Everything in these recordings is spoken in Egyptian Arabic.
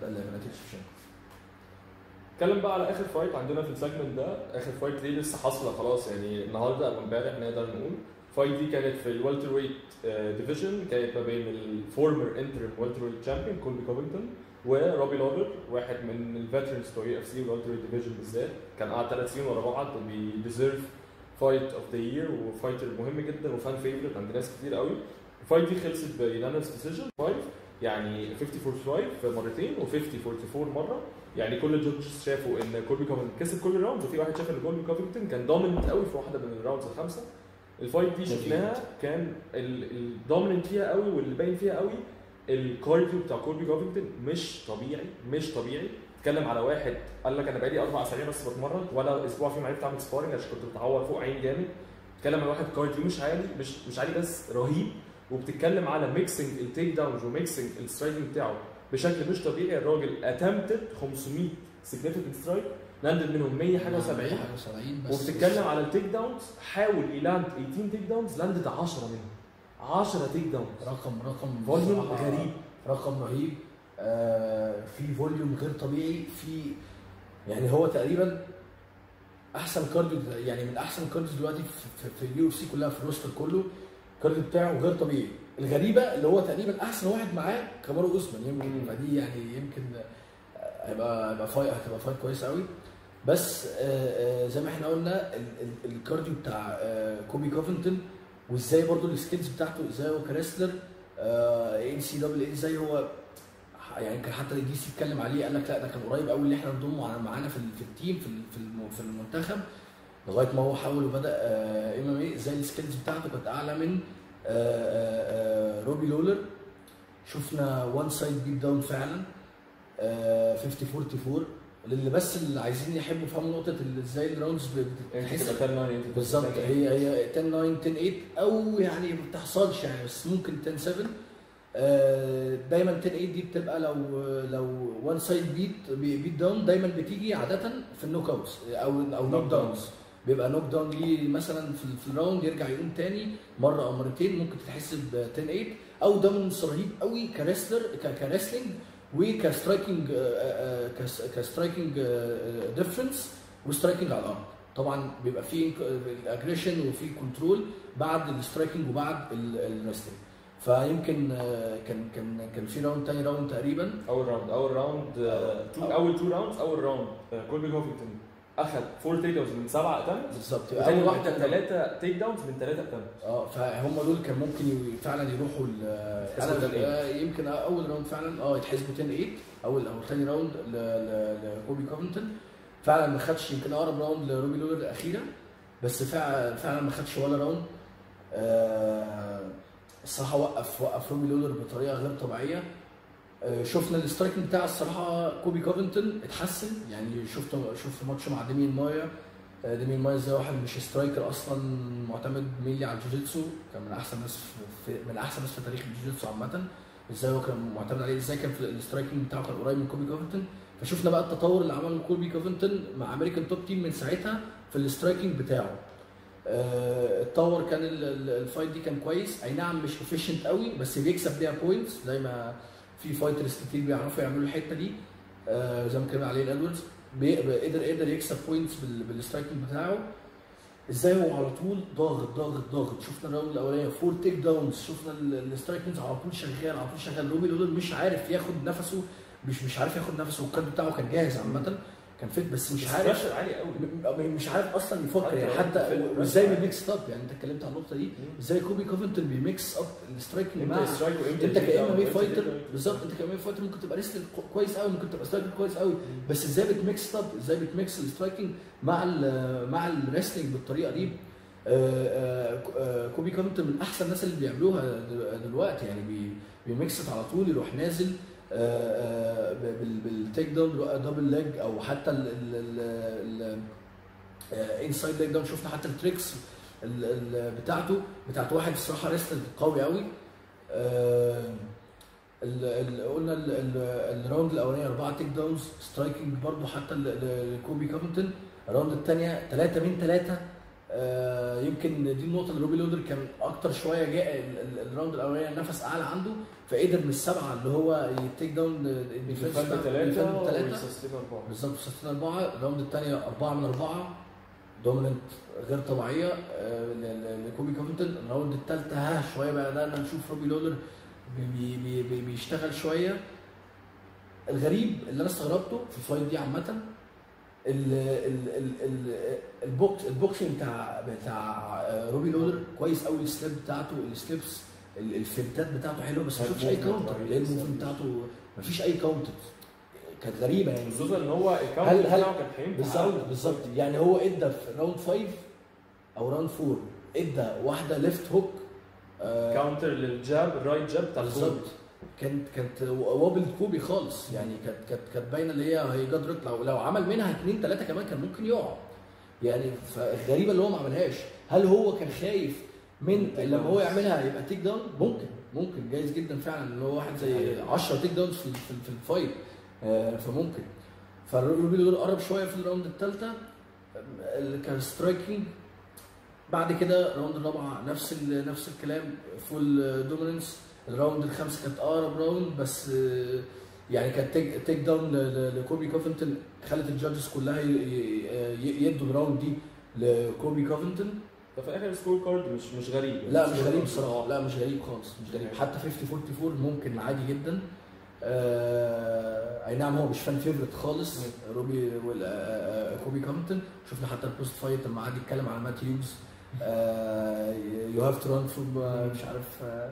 لفلاتيف شيفشенكو اتكلم بقى على اخر فايت عندنا في السيجمنت ده اخر فايت دي لسه حاصله خلاص يعني النهارده او امبارح نقدر نقول الفايت دي كانت في الوالتر ويت ديفيجن كانت ما بين الفورمر انترم والتر ويت تشامبيون كولبي كوفينغتون وروبي لوبر واحد من الفيترنز بتوع اف سي والوالتر ويت ديفيجن بالذات كان قعد ثلاث سنين ورا بعض بيديزيرف فايت اوف ذا يير وفايتر مهم جدا وفان فيفرت عند ناس كتير قوي الفايت دي خلصت بيونانيمس ديسيجن فايت يعني 50 45 في مرتين و50 44 مره يعني كل الجودجز شافوا ان كولبي كوفينغتون كسب كل الراوندز وفي واحد شاف ان كولبي كوفينغتون كان دوميننت قوي في واحده من الراوندز الخمسه الفايت دي شفناها كان الدوميننت فيها قوي واللي باين فيها قوي الكارديو بتاع كولبي كوفينغتون مش طبيعي مش طبيعي اتكلم على واحد قال لك انا بقالي اربع اسابيع بس بتمرن ولا اسبوع فيهم عرفت اعمل سبارنج عشان كنت متعور فوق عيني جامد اتكلم على واحد كارديو مش عالي مش مش عالي بس رهيب وبتتكلم على ميكسنج التيك داونز وميكسنج السترايكنج بتاعه بشكل مش طبيعي الراجل اتمتد 500 سيجنفيكنت سترايك لاندد منهم 100 حاجه و70 حاجه و70 بس وبتتكلم على التيك داونز حاول يلاند 18 تيك داونز لاندد 10 منهم 10 تيك داونز رقم رقم فوليوم بصراحة غريب رقم رهيب آه في فوليوم غير طبيعي في يعني هو تقريبا احسن كارديو يعني من احسن الكارديو دلوقتي في, في اليو اف سي كلها في الروستر كله الكارديو بتاعه غير طبيعي الغريبه اللي هو تقريبا احسن واحد معاه كامارو اوسمان يمكن مم. فدي يعني يمكن هيبقى هيبقى فايت هتبقى فايت كويسه قوي بس آه آه زي ما احنا قلنا ال- ال- الكارديو بتاع آه كوبي كوفنتون وازاي برضو السكيلز بتاعته ازاي هو كريسلر ان سي دبل اي ازاي هو يعني كان حتى الدي سي اتكلم عليه قال لك لا ده كان قريب قوي اللي احنا نضمه على- معانا في ال- في التيم في ال- في الم- في المنتخب لغايه ما هو حاول وبدا ام ام اي ازاي السكيلز بتاعته كانت اعلى من آه، آه، آه، روبي لولر شفنا وان سايد بيت داون فعلا آه، 50 44 للي بس اللي عايزين يحبوا يفهموا نقطه ال- ازاي الراوندز يعني بتحس تبقى 10 9 انت بالظبط هي هي 10 9 10 8 او يعني ما بتحصلش يعني بس ممكن 10 7 آه، دايما 10 8 دي بتبقى لو لو وان سايد بيت بيت داون دايما بتيجي عاده في النوك اوتس او او نوك داونز بيبقى نوك داون ليه مثلا في, في الراوند يرجع يقوم تاني مره او مرتين ممكن تتحسب 10 8 او دوميننس رهيب قوي كريسلر ك- كريسلينج وكسترايكنج كسترايكنج ديفرنس وسترايكنج على الارض طبعا بيبقى فيه الاجريشن وفي كنترول بعد السترايكنج وبعد الريستنج فيمكن آه، كان كان كان في راوند تاني راوند تقريبا اول راوند اول راوند آه، تو- اول تو راوندز اول راوند آه، كولبي كوفينغتون اخذ فور تيك داونز من سبعه اتمت بالظبط وتاني اول واحده واحده ثلاثه تيك داونز من ثلاثه اتمت اه فهم دول كان ممكن ي- فعلا يروحوا ال- يتحسبوا انا 10 آه، يمكن اول راوند فعلا اه يتحسبوا 10 8 اول او ثاني راوند ل- ل- لكوبي كوفنتون فعلا ما خدش يمكن اقرب راوند لروبي لولر الاخيره بس فعلا فعلا ما خدش ولا راوند آه الصراحه وقف وقف روبي لولر بطريقه غير طبيعيه آه، شفنا الاسترايكنج بتاع الصراحه كوبي كوفنتون اتحسن يعني شفت شفت ماتش مع ديمين مايا آه، ديمين مايا زي واحد مش سترايكر اصلا معتمد مينلي على الجوجيتسو كان من احسن ناس في في- من احسن ناس في تاريخ الجوجيتسو عامه ازاي هو كان معتمد عليه ازاي كان في الاسترايكنج بتاعه كان قريب من كوبي كوفنتون فشفنا بقى التطور اللي عمله كوبي كوفنتون مع امريكان توب تيم من ساعتها في الاسترايكنج بتاعه آه، اتطور كان ال- ال- الفايت دي كان كويس اي نعم مش افيشنت قوي بس بيكسب بيها بوينتس زي ما في فايترز كتير بيعرفوا يعملوا الحته دي آه، زي ما اتكلم عليه الادوردز بي- قدر قدر يكسب بوينتس بالاسترايكنج بتاعه ازاي هو على طول ضاغط ضاغط ضاغط شفنا الراوند الاولانيه فور تيك داونز شفنا الاسترايكنج على طول شغال على طول شغال روبي لودر مش عارف ياخد نفسه مش مش عارف ياخد نفسه والكارد بتاعه كان جاهز عامه كان فيت بس مش عارف بريشر عالي قوي م- م- مش عارف اصلا يفكر حتى يعني لو حتى في- وازاي بيميكس اب يعني انت اتكلمت عن النقطه دي ازاي كوبي كوفنتون بيميكس اب السترايكنج مع امتى سترايك وامتى انت تيك كام داون ام وامتى فايتر تيك داون. بالظبط انت كام ام فايتر ممكن تبقى ريسلر كويس قوي ممكن تبقى سترايكر كويس قوي بس ازاي بتميكس اب ازاي بتميكس السترايكنج مع ال مع الريسلينج بالطريقه دي آه، آه، آه، كوبي كوفنتون من احسن الناس اللي بيعملوها دل- دلوقتي يعني بي- بيميكس على طول يروح نازل آه، آه، بال- بالتيك داون دبل ليج او حتى الانسايد ليج داون شفنا حتى التريكس ال- ال- بتاعته بتاعت واحد الصراحه ريسلر قوي قوي آه، ال- ال- قلنا ال- ال- الراوند الاولانيه اربعه تيك داونز سترايكنج برضه حتى ل- ل- لكوبي كوفنتون الراوند الثانيه ثلاثه من ثلاثه آه يمكن دي النقطه اللي روبي لودر كان اكتر شويه جاء ال- ال- الراوند الاولاني النفس اعلى عنده فقدر من السبعه اللي هو يتيك داون الديفنس ديفند بتاع- ثلاثة ديفند ثلاثه ويسستين أربعة بالظبط 60 أربعة الراوند الثانية أربعة من أربعة دوميننت غير طبيعية آه، ل- ل- لكوبي كوفنتون الراوند الثالثة ها شوية بقى بدأنا نشوف روبي لودر بي بي بي بيشتغل شوية الغريب اللي أنا استغربته في الفايت دي عامة ال- ال- ال- ال- البوكس البوكسنج بتاع بتاع آه، روبي لودر كويس قوي السليب بتاعته السليبس ال- الفنتات بتاعته حلوه بس ما شفتش اي كاونتر لان الموفمنت بتاعته ما فيش اي كاونتر كانت غريبه يعني خصوصا ان هو الكاونت هل- هل- بتاعه كان هينفع بالظبط بالظبط يعني هو ادى في راوند 5 او راوند 4 ادى واحده ليفت هوك آه كاونتر للجاب الرايت جاب بتاع بالظبط بالظبط كانت كانت وابل كوبي خالص يعني كانت كانت كانت باينه اللي هي هي جدرت لو لو عمل منها اثنين ثلاثه كمان كان ممكن يقع يعني فغريبه اللي هو ما عملهاش هل هو كان خايف من تيك لما هو داونز. يعملها يبقى تيك داون ممكن ممكن جايز جدا فعلا اللي هو واحد زي 10 تيك داونز في في, في الفايت آه فممكن فروبي لودر قرب شويه في الراوند الثالثه اللي كان سترايكينج بعد كده الراوند الرابعه نفس ال- نفس الكلام فول دوميننس الراوند الخامس كانت اقرب راوند بس آه، يعني كانت تيك, تيك داون ل- ل- لكوبي كوفنتون خلت الجادجز كلها ي- ي- يدوا الراوند دي لكوبي كوفنتون ففي اخر سكور كارد مش مش غريب لا مش غريب بصراحه لا مش غريب خالص مش غريب حتى 50 44 ممكن عادي جدا آه اي نعم هو مش فان فيفرت خالص روبي وال- آه، آه، كوبي كومبتون شفنا حتى البوست فايت لما قعد يتكلم على مات هيوز يو هاف تو ران فروم مش عارف آه،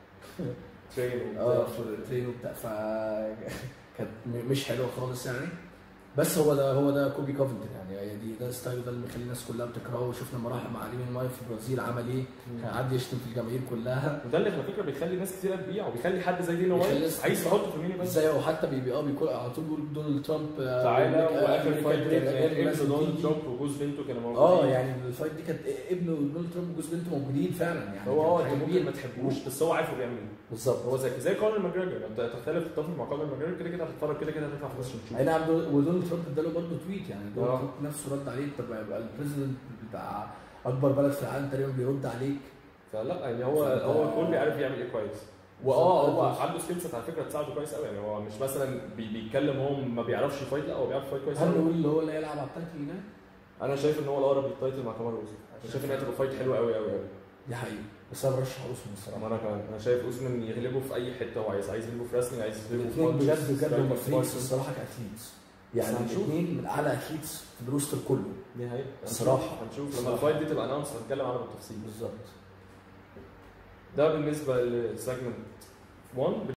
ترين اه في الترين وبتاع ف كانت م- مش حلوه خالص يعني بس هو ده هو ده كوبي كوفنتون يعني هي دي ده الستايل ده اللي مخلي الناس كلها بتكرهه وشفنا لما راح مع ريمين ماي في البرازيل عمل ايه كان قعد يشتم في الجماهير كلها وده اللي على فكره بيخلي ناس كتير تبيع وبيخلي حد زي دينا بيخلي وايت ناس- عايز يحطه في المين ايفنت ازاي هو حتى بيبي اه بيقول على طول بيقول دونالد ترامب آه، تعالى بيقول لك، آه، واخر الفايت فايت دي كان غير ابن لازم دونالد تيجي. ترامب وجوز بنته كانوا موجودين اه يعني الفايت دي كانت ابنه دونالد ترامب وجوز بنته موجودين فعلا يعني هو اه كانت انت حاجة ممكن كبيرة. ما تحبوش بس هو عارف هو بيعمل ايه بالظبط هو زي زي كونر ماجريجر انت تختلف تتفق مع كونر ماجريجر كده كده هتتفرج كده كده هتدفع فلوس عشان تشوف اي نعم دول- ودونالد ترامب اداله برضه تويت يعني دونالد آه. ترامب نفسه رد عليه طب يبقى البريزيدنت بتاع اكبر بلد في العالم تقريبا بيرد عليك فلا يعني هو فأنت- هو الكل بيعرف يعمل ايه كويس واه بالظبط. هو عنده سكيل سيت على فكره تساعده كويس قوي يعني هو مش مثلا بي بيتكلم هو ما بيعرفش يفايت لا هو بيعرف يفايت كويس هل قوي نقول اللي هو اللي هيلعب على التايتل اللي جاي؟ انا شايف ان هو الاقرب للتايتل مع كامارو اوزو انا شايف ان هي تبقى فايت حلوه قوي قوي قوي دي حقيقة بس انا برشح اوسمن الصراحة اما انا كمان انا شايف اوزمان يغلبه في اي حته هو عايز عايز يغلبه في رسلينج عايز يغلبه في الاثنين punches، بجد بجد هم striking، فريكس boxing. الصراحة كأثليتس يعني بس هنشوف. الاثنين من اعلى اثليتس في الروستر كله دي حقيقة الصراحة. هنشوف لما الصراحة. الفايت دي تبقى اناونس هنتكلم عنها بالتفصيل بالظبط ده بالنسبه لسيجمنت 1